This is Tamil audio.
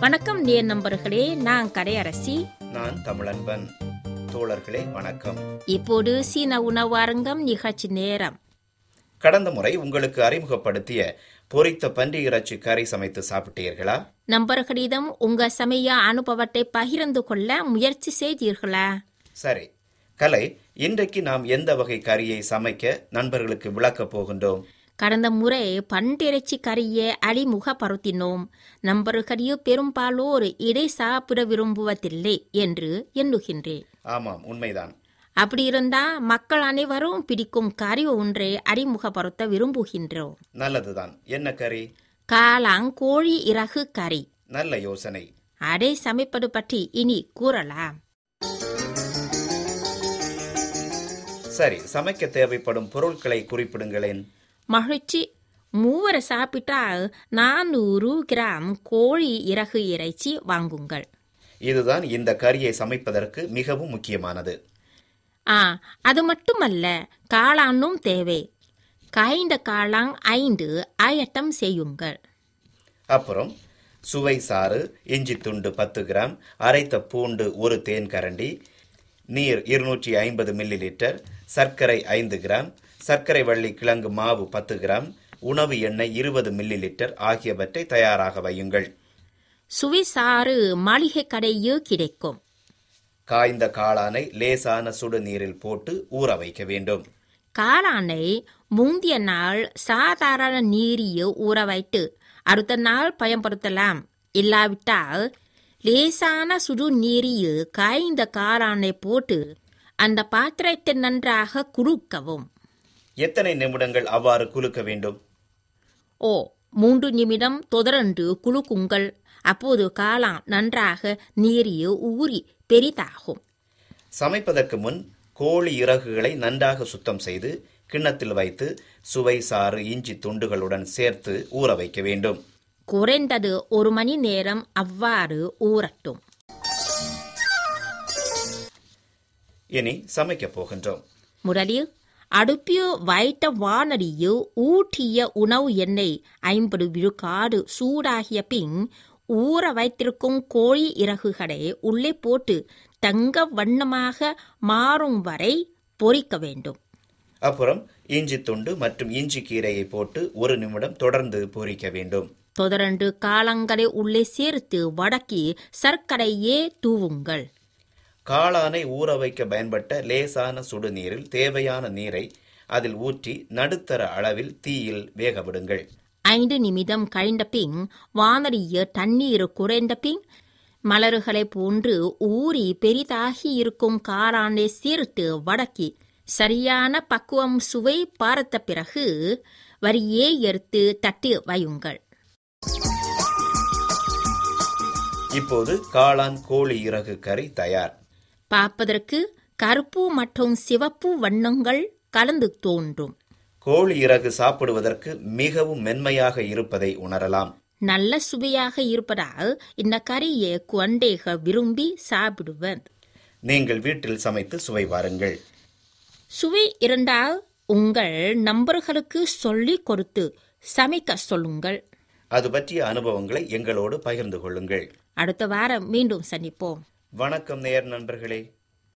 வணக்கம் நேர் நண்பர்களே நான் கடையரசி நான் தமிழன்பன் தோழர்களே வணக்கம் இப்போது சீன உணவு அரங்கம் நிகழ்ச்சி நேரம் கடந்த முறை உங்களுக்கு அறிமுகப்படுத்திய பொரித்த பன்றி இறைச்சி கறி சமைத்து சாப்பிட்டீர்களா நண்பர்களிடம் உங்க சமய அனுபவத்தை பகிர்ந்து கொள்ள முயற்சி செய்தீர்களா சரி கலை இன்றைக்கு நாம் எந்த வகை கறியை சமைக்க நண்பர்களுக்கு விளக்கப் போகின்றோம் கடந்த முறை பன்றிறைச்சி கறியை அறிமுகப்படுத்தினோம் நண்பர்களில் பெரும்பாலோர் இதை சாப்பிட விரும்புவதில்லை என்று எண்ணுகின்றேன் ஆமாம் உண்மைதான் அப்படி இருந்தா மக்கள் அனைவரும் பிடிக்கும் கறி ஒன்றை அறிமுகப்படுத்த விரும்புகின்றோம் நல்லதுதான் என்ன கறி காளான் கோழி இறகு கறி நல்ல யோசனை அதை சமைப்பது பற்றி இனி கூறலாம் சரி சமைக்க தேவைப்படும் பொருட்களை குறிப்பிடுங்களேன் மகிழ்ச்சி மூவர் சாப்பிட்டால் நானூறு கிராம் கோழி இறகு இறைச்சி வாங்குங்கள் இதுதான் இந்த கறியை சமைப்பதற்கு மிகவும் முக்கியமானது ஆ அது மட்டுமல்ல காளானும் தேவை காய்ந்த காளான் ஐந்து ஆயட்டம் செய்யுங்கள் அப்புறம் சுவை சாறு இஞ்சி துண்டு பத்து கிராம் அரைத்த பூண்டு ஒரு தேன் கரண்டி நீர் இருநூற்றி ஐம்பது மில்லி லிட்டர் சர்க்கரை ஐந்து கிராம் சர்க்கரை வள்ளி கிழங்கு மாவு பத்து கிராம் உணவு எண்ணெய் இருபது மில்லி லிட்டர் ஆகியவற்றை தயாராக வையுங்கள் சுவைசாறு மாளிகை கடையில் கிடைக்கும் காய்ந்த காளானை லேசான சுடு நீரில் போட்டு ஊற வைக்க வேண்டும் காளானை முந்திய நாள் சாதாரண நீரில் ஊற வைத்து அடுத்த நாள் பயன்படுத்தலாம் இல்லாவிட்டால் லேசான சுடு நீரில் காய்ந்த காளானை போட்டு அந்த பாத்திரத்தை நன்றாக குறுக்கவும் எத்தனை நிமிடங்கள் அவ்வாறு குலுக்க வேண்டும் ஓ மூன்று நிமிடம் தொடர்ந்து குலுக்குங்கள் அப்போது காளான் நன்றாக நீரில் ஊறி பெரிதாகும் சமைப்பதற்கு முன் கோழி இறகுகளை நன்றாக சுத்தம் செய்து கிண்ணத்தில் வைத்து சுவை சாறு இஞ்சி துண்டுகளுடன் சேர்த்து ஊற வைக்க வேண்டும் குறைந்தது ஒரு மணி நேரம் அவ்வாறு ஊறட்டும் இனி சமைக்கப் போகின்றோம் முதலில் அடுப்பில் வைத்த வானடியில் ஊற்றிய உணவு எண்ணெய் ஐம்பது விழுக்காடு சூடாகிய பின் ஊற வைத்திருக்கும் கோழி இறகுகளை உள்ளே போட்டு தங்க வண்ணமாக மாறும் வரை பொரிக்க வேண்டும் அப்புறம் இஞ்சி துண்டு மற்றும் இஞ்சி கீரையை போட்டு ஒரு நிமிடம் தொடர்ந்து பொரிக்க வேண்டும் தொடர்ந்து காலங்களை உள்ளே சேர்த்து வடக்கி சர்க்கரையே தூவுங்கள் காளானை ஊற வைக்க பயன்பட்ட லேசான சுடுநீரில் தேவையான நீரை அதில் ஊற்றி நடுத்தர அளவில் தீயில் வேக விடுங்கள் ஐந்து நிமிடம் கழிந்த பின் வானடிய தண்ணீர் குறைந்த பின் மலர்களைப் போன்று ஊறி பெரிதாகி இருக்கும் காளானை சேர்த்து வடக்கி சரியான பக்குவம் சுவை பார்த்த பிறகு வரியே எடுத்து தட்டி வையுங்கள் இப்போது காளான் கோழி இறகு கறி தயார் பார்ப்பதற்கு கருப்பு மற்றும் சிவப்பு வண்ணங்கள் கலந்து தோன்றும் கோழி இறகு சாப்பிடுவதற்கு மிகவும் மென்மையாக இருப்பதை உணரலாம் நல்ல சுவையாக இருப்பதால் இந்த கறியை குழந்தைகள் விரும்பி சாப்பிடுவர் நீங்கள் வீட்டில் சமைத்து சுவை பாருங்கள் சுவை இருந்தால் உங்கள் நண்பர்களுக்கு சொல்லிக் கொடுத்து சமைக்க சொல்லுங்கள் அது பற்றிய அனுபவங்களை எங்களோடு பகிர்ந்து கொள்ளுங்கள் அடுத்த வாரம் மீண்டும் சந்திப்போம் வணக்கம் நேயர் நண்பர்களே